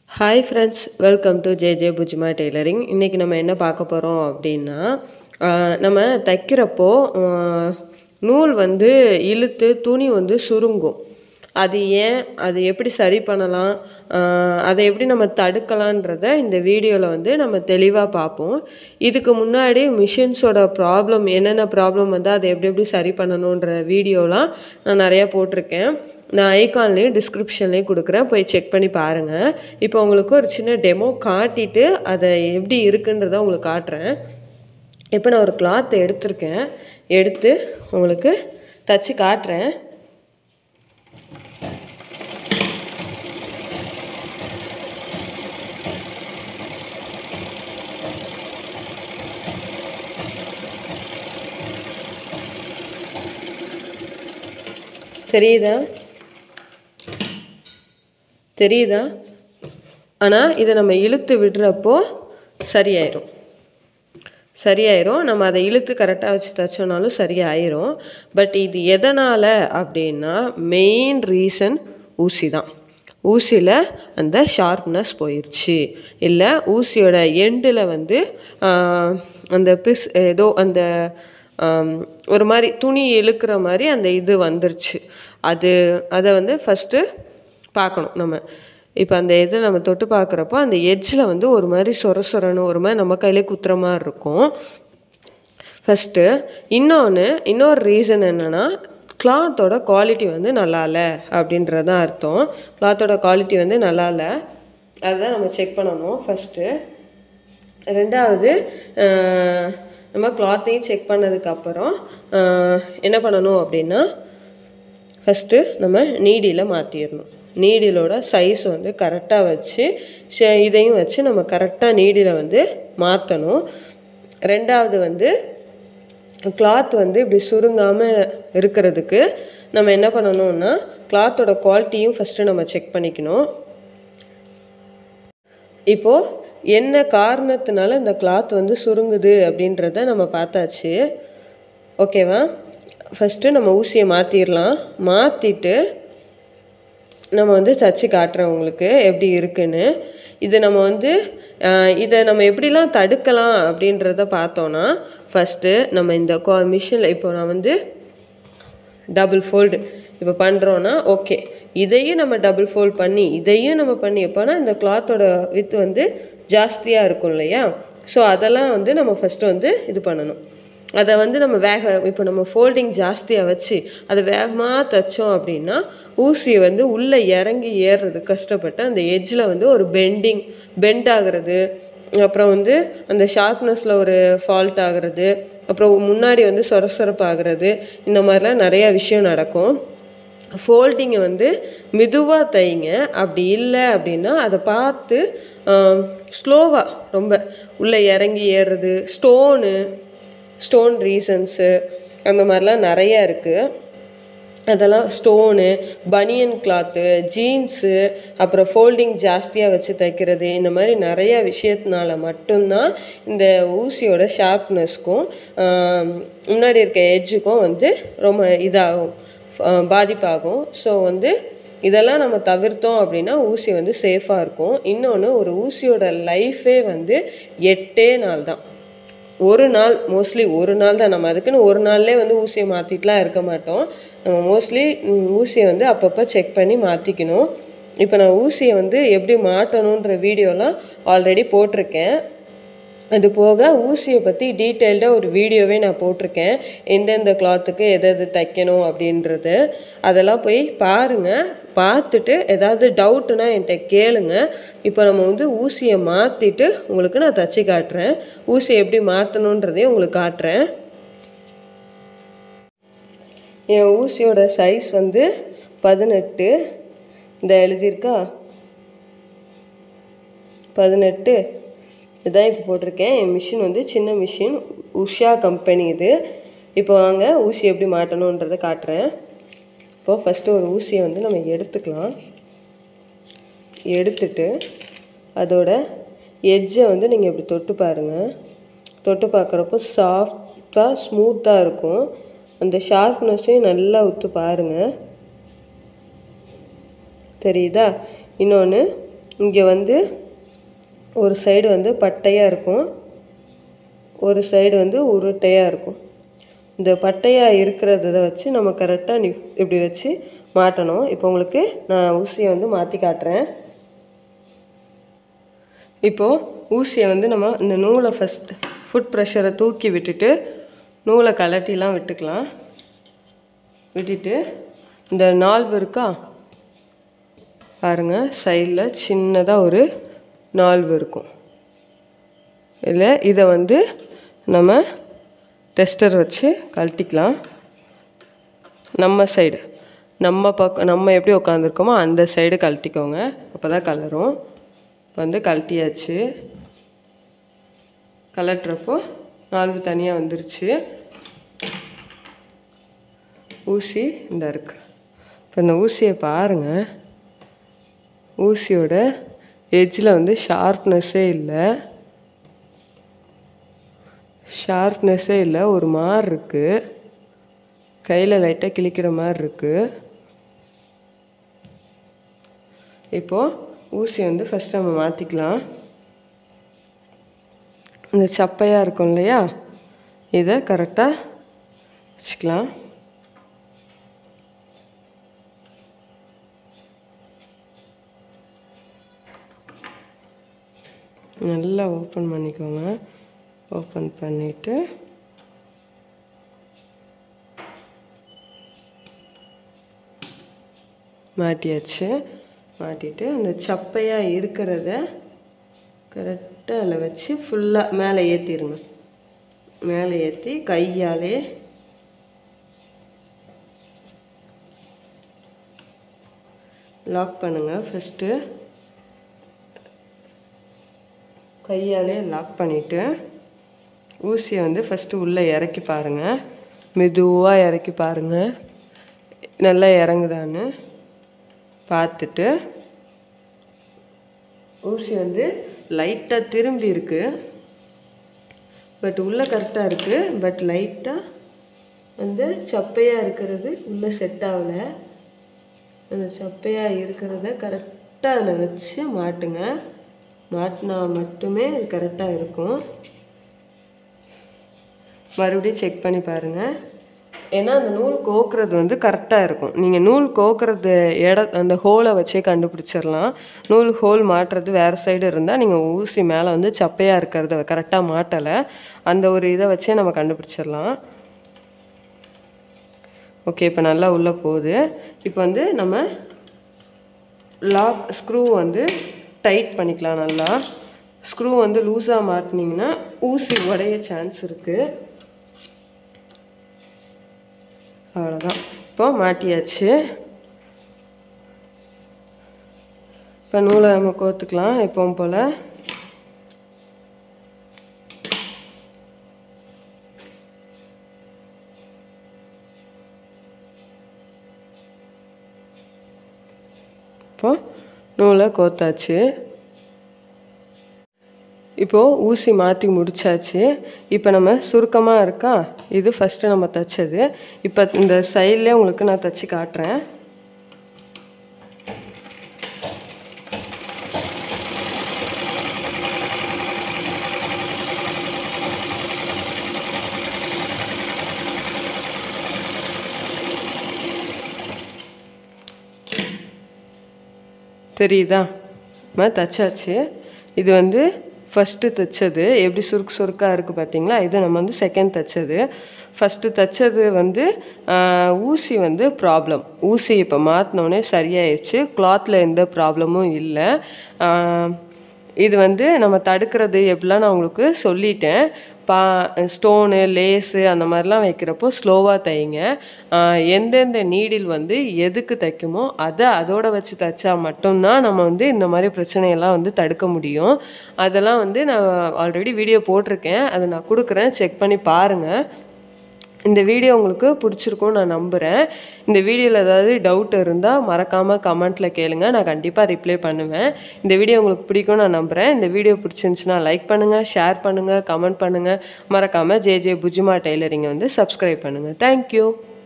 hi friends welcome to J J புஜ்மா tailoring இன்றைக்கி நம்ம என்ன பார்க்க போகிறோம் அப்படின்னா ஆஹ், நம்ம தைக்கிறப்போ ஆஹ், நூல் வந்து இழுத்து துணி வந்து சுருங்கும் அது ஏன் அது எப்படி சரி பண்ணலாம் ஆஹ், அதை எப்படி நம்ம தடுக்கலான்றத இந்த வீடியோவில் வந்து நம்ம தெளிவாக பார்ப்போம் இதுக்கு முன்னாடி மிஷின்ஸோட ப்ராப்ளம் என்னென்ன ப்ராப்ளம் வந்து அதை எப்படி எப்படி சரி பண்ணணுன்ற வீடியோலாம் நான் நிறையா போட்டிருக்கேன் நான் ஐகான்லேயும் டிஸ்கிரிப்ஷன்லேயும் கொடுக்குறேன் போய் செக் பண்ணி பாருங்கள் இப்போ உங்களுக்கு ஒரு சின்ன டெமோ காட்டிட்டு அதை எப்படி இருக்குன்றதை உங்களுக்கு காட்டுறேன் இப்போ நான் ஒரு கிளாத் எடுத்திருக்கேன் எடுத்து உங்களுக்கு தச்சு காட்டுறேன் தெரியுதா தெரியுதா ஆனால் இதை நம்ம இழுத்து விடுறப்போ சரியாயிரும் சரியாயிரும் நம்ம அதை இழுத்து கரெக்டாக வச்சு தைச்சோனாலும் சரியாயிரும் பட் இது எதனால் அப்படின்னா மெயின் ரீசன் ஊசி தான் ஊசியில் அந்த ஷார்ப்னஸ் போயிடுச்சு இல்லை ஊசியோட எண்டில் வந்து ஆஹ், அந்த பிஸ் ஏதோ அந்த ஆம், ஒரு மாதிரி துணி இழுக்கிற மாதிரி அந்த இது வந்துருச்சு அது அதை வந்து ஃபஸ்ட்டு பார்க்கணும் நம்ம இப்போ அந்த இதை நம்ம தொட்டு பார்க்குறப்போ அந்த எட்ஜில் வந்து ஒரு மாதிரி சொர சொரன்னு ஒரு மாதிரி நம்ம கையிலே குத்துற மாதிரி இருக்கும் ஃபஸ்ட்டு இன்னொன்று இன்னொரு ரீசன் என்னென்னா கிளாத்தோட குவாலிட்டி வந்து நல்லா இல்லை அப்படின்றது தான் அர்த்தம் கிளாத்தோட குவாலிட்டி வந்து நல்லா இல்லை அதுதான் நம்ம செக் பண்ணணும் ஃபஸ்ட்டு ரெண்டாவது ஆஹ், நம்ம கிளாத்தையும் செக் பண்ணதுக்கப்புறம் என்ன பண்ணணும் அப்படின்னா ஃபஸ்ட்டு நம்ம நீடியில் மாற்றிடணும் நீடிலோட சைஸ் வந்து கரெக்டாக வச்சு ஷ- இதையும் வச்சு நம்ம கரெக்டாக நீடியில் வந்து மாற்றணும் ரெண்டாவது வந்து கிளாத் வந்து இப்படி சுருங்காமல் இருக்கிறதுக்கு நம்ம என்ன பண்ணணும்னா கிளாத்தோட குவாலிட்டியும் ஃபஸ்ட்டு நம்ம செக் பண்ணிக்கணும் இப்போது என்ன காரணத்தினால இந்த கிளாத் வந்து சுருங்குது அப்படின்றத நம்ம பார்த்தாச்சு ஓகேவா ஃபஸ்ட்டு நம்ம ஊசியை மாற்றிடலாம் மாற்றிட்டு நம்ம வந்து தச்சு காட்டுறேன் உங்களுக்கு எப்படி இருக்குன்னு இது நம்ம வந்து ஆஹ், இதை நம்ம எப்படிலாம் தடுக்கலாம் அப்படின்றத பார்த்தோன்னா ஃபஸ்ட்டு நம்ம இந்த மிஷினில் இப்போ நான் வந்து டபுள் ஃபோல்டு இப்போ பண்ணுறோன்னா ஓகே இதையும் நம்ம டபுள் ஃபோல்ட் பண்ணி இதையும் நம்ம பண்ணி எப்போனா இந்த கிளாத்தோட வித் வந்து ஜாஸ்தியாக இருக்கும் இல்லையா ஸோ அதெல்லாம் வந்து நம்ம ஃபஸ்ட்டு வந்து இது பண்ணணும் அதை வந்து நம்ம வேக இப்போ நம்ம ஃபோல்டிங் ஜாஸ்தியாக வச்சு அதை வேகமாக தைச்சோம் அப்படின்னா ஊசியை வந்து உள்ளே இறங்கி ஏறுறது கஷ்டப்பட்டு அந்த எட்ஜில் வந்து ஒரு பெண்டிங் பெண்ட் ஆகுறது அப்புறம் வந்து அந்த ஷார்ப்னஸில் ஒரு ஃபால்ட் ஆகுறது அப்புறம் முன்னாடி வந்து சொரசொரப்பு ஆகுறது இந்த மாதிரிலாம் நிறையா விஷயம் நடக்கும் ஃபோல்டிங்கை வந்து மெதுவாக தைங்க அப்படி இல்லை அப்படின்னா அதை பார்த்து ஸ்லோவாக ரொம்ப உள்ளே இறங்கி ஏறுறது ஸ்டோனு ஸ்டோன் ரீசன்ஸு அந்த மாதிரிலாம் நிறையா இருக்குது அதெல்லாம் ஸ்டோனு பனியன் கிளாத்து ஜீன்ஸு அப்புறம் ஃபோல்டிங் ஜாஸ்தியாக வச்சு தைக்கிறது இந்த மாதிரி நிறைய விஷயத்தினால மட்டும்தான் இந்த ஊசியோட ஷார்ப்னஸ்க்கும் முன்னாடி இருக்க எட்ஜுக்கும் வந்து ரொம்ப இதாகும் ஆஹ் பாதிப்பாகும் ஸோ வந்து இதெல்லாம் நம்ம தவிர்த்தோம் அப்படின்னா ஊசி வந்து சேஃபாக இருக்கும் இன்னொன்று ஒரு ஊசியோட லைஃபே வந்து எட்டே நாள் தான் ஒரு நாள் மோஸ்ட்லி ஒரு நாள் தான் நம்ம அதுக்குன்னு ஒரு நாள்லேயே வந்து ஊசியை மாற்றிட்டுலாம் இருக்க மாட்டோம் நம்ம மோஸ்ட்லி ஊசியை வந்து அப்பப்போ செக் பண்ணி மாற்றிக்கணும் இப்போ நான் ஊசியை வந்து எப்படி மாட்டணுன்ற வீடியோலாம் ஆல்ரெடி போட்டிருக்கேன் அது போக ஊசியை பற்றி டீட்டெயில்டாக ஒரு வீடியோவே நான் போட்டிருக்கேன் எந்தெந்த கிளாத்துக்கு எது எது தைக்கணும் அப்படின்றது அதெல்லாம் போய் பாருங்கள் பார்த்துட்டு ஏதாவது டவுட்டுனா என்கிட்ட கேளுங்க இப்போ நம்ம வந்து ஊசியை மாற்றிட்டு உங்களுக்கு நான் தச்சு காட்டுறேன் ஊசியை எப்படி மாற்றணுன்றதையும் உங்களுக்கு காட்டுறேன் என் ஊசியோட சைஸ் வந்து பதினெட்டு இந்த எழுதியிருக்கா பதினெட்டு இதான் இப்போ போட்டிருக்கேன் என் மிஷின் வந்து சின்ன மிஷின் உஷா கம்பெனி இது இப்போ வாங்க ஊசி எப்படி மாட்டணுன்றதை காட்டுறேன் இப்போது ஃபஸ்ட்டு ஒரு ஊசியை வந்து நம்ம எடுத்துக்கலாம் எடுத்துட்டு அதோட எட்ஜை வந்து நீங்கள் இப்படி தொட்டு பாருங்கள் தொட்டு பார்க்குறப்போ சாஃப்டாக ஸ்மூத்தாக இருக்கும் அந்த ஷார்ப்னஸையும் நல்லா உத்து பாருங்கள் தெரியுதா இன்னொன்று இங்கே வந்து ஒரு சைடு வந்து பட்டையாக இருக்கும் ஒரு சைடு வந்து உருட்டையாக இருக்கும் இந்த பட்டையாக இருக்கிறத வச்சு நம்ம கரெக்டாக நி இப்படி வச்சு மாட்டணும் இப்போ உங்களுக்கு நான் ஊசியை வந்து மாற்றி காட்டுறேன் இப்போது ஊசியை வந்து நம்ம இந்த நூலை ஃபஸ்ட் ஃபுட் ப்ரெஷரை தூக்கி விட்டுட்டு நூலை கலட்டிலாம் விட்டுக்கலாம் விட்டுட்டு இந்த நால்வு இருக்கா பாருங்கள் சைடில் சின்னதாக ஒரு நால்வு இருக்கும் இல்லை இதை வந்து நம்ம டெஸ்டர் வச்சு கழட்டிக்கலாம் நம்ம சைடு நம்ம பக்கம் நம்ம எப்படி உட்காந்துருக்கோமோ அந்த சைடு கழட்டிக்கோங்க அப்போ தான் கலரும் இப்போ வந்து கழட்டியாச்சு கலட்டுறப்போ நாலு தனியாக வந்துருச்சு ஊசி இந்த இருக்கு இப்போ இந்த ஊசியை பாருங்கள் ஊசியோட எட்ஜில் வந்து ஷார்ப்னஸ்ஸே இல்லை ஷார்ப்னஸ்ஸே இல்லை ஒரு மாதிரி இருக்குது கையில் லைட்டாக கிழிக்கிற மாதிரி இருக்குது இப்போது ஊசி வந்து ஃபஸ்ட் நம்ம மாற்றிக்கலாம் இந்த சப்பையாக இருக்கும் இல்லையா இதை கரெக்டாக வச்சுக்கலாம் நல்லா ஓப்பன் பண்ணிக்கோங்க ஓப்பன் பண்ணிவிட்டு மாட்டியாச்சு மாட்டிட்டு அந்த சப்பையாக இருக்கிறத கரெக்டாக அதில் வச்சு ஃபுல்லாக மேலே ஏற்றிடுங்க மேலே ஏற்றி கையாலே லாக் பண்ணுங்கள் ஃபஸ்ட்டு கையாலே லாக் பண்ணிவிட்டு ஊசியை வந்து ஃபஸ்ட்டு உள்ளே இறக்கி பாருங்கள் மெதுவாக இறக்கி பாருங்கள் நல்லா இறங்குதான்னு பார்த்துட்டு ஊசி வந்து லைட்டாக திரும்பி இருக்கு பட் உள்ளே கரெக்டாக இருக்குது பட் லைட்டாக வந்து சப்பையாக இருக்கிறது உள்ளே செட் ஆகலை அந்த சப்பையாக இருக்கிறத கரெக்டாக அதில் வச்சு மாட்டுங்க மாட்டினா மட்டுமே அது கரெக்டாக இருக்கும் மறுபடியும் செக் பண்ணி பாருங்கள் ஏன்னா அந்த நூல் கோக்குறது வந்து கரெக்டாக இருக்கும் நீங்கள் நூல் கோக்குறது இட அந்த ஹோலை வச்சே கண்டுபிடிச்சிடலாம் நூல் ஹோல் மாட்டுறது வேறு சைடு இருந்தால் நீங்கள் ஊசி மேலே வந்து சப்பையாக இருக்கிறத கரெக்டாக மாட்டலை அந்த ஒரு இதை வச்சே நம்ம கண்டுபிடிச்சிடலாம் ஓகே இப்போ நல்லா உள்ளே போகுது இப்போ வந்து நம்ம லாக் ஸ்க்ரூ வந்து டைட் பண்ணிக்கலாம் நல்லா ஸ்க்ரூ வந்து லூஸாக மாட்டினீங்கன்னா ஊசி உடைய சான்ஸ் இருக்குது அவ்வளோதான் இப்போ மாட்டியாச்சு இப்போ நூலை நம்ம கோத்துக்கலாம் எப்பவும் போல் இப்போ நூலை கோத்தாச்சு இப்போது ஊசி மாற்றி முடிச்சாச்சு இப்போ நம்ம சுருக்கமாக இருக்கா இது ஃபஸ்ட்டு நம்ம தைச்சது இப்போ இந்த சைட்லேயே உங்களுக்கு நான் தைச்சி காட்டுறேன் தெரியுதா நம்ம தைச்சாச்சு இது வந்து ஃபஸ்ட்டு தைச்சது எப்படி சுருக்கு சுருக்காக இருக்குது பார்த்தீங்களா இது நம்ம வந்து செகண்ட் தைச்சது ஃபஸ்ட்டு தைச்சது வந்து ஆஹ், ஊசி வந்து ப்ராப்ளம் ஊசி இப்போ மாற்றினோடனே சரியாயிடுச்சு கிளாத்தில் எந்த ப்ராப்ளமும் இல்லை ஆஹ், இது வந்து நம்ம தடுக்கிறது எப்படிலாம் நான் உங்களுக்கு சொல்லிட்டேன் பா ஸ்டோனு லேஸு அந்த மாதிரிலாம் வைக்கிறப்போ ஸ்லோவாக தைங்க ஆஹ் எந்தெந்த நீடில் வந்து எதுக்கு தைக்குமோ அதை அதோட வச்சு தைச்சா மட்டும்தான் நம்ம வந்து இந்த மாதிரி பிரச்சனையெல்லாம் வந்து தடுக்க முடியும் அதெல்லாம் வந்து நான் ஆல்ரெடி வீடியோ போட்டிருக்கேன் அதை நான் கொடுக்குறேன் செக் பண்ணி பாருங்கள் இந்த வீடியோ உங்களுக்கு பிடிச்சிருக்கும்னு நான் நம்புகிறேன் இந்த வீடியோவில் ஏதாவது டவுட் இருந்தால் மறக்காமல் கமெண்ட்டில் கேளுங்க நான் கண்டிப்பாக ரிப்ளை பண்ணுவேன் இந்த வீடியோ உங்களுக்கு பிடிக்கும்னு நான் நம்புகிறேன் இந்த வீடியோ பிடிச்சிருந்துச்சுன்னா லைக் பண்ணுங்கள் ஷேர் பண்ணுங்கள் கமெண்ட் பண்ணுங்கள் மறக்காமல் ஜே ஜே புஜிமா டெய்லரிங்கை வந்து சப்ஸ்கிரைப் பண்ணுங்கள் தேங்க்யூ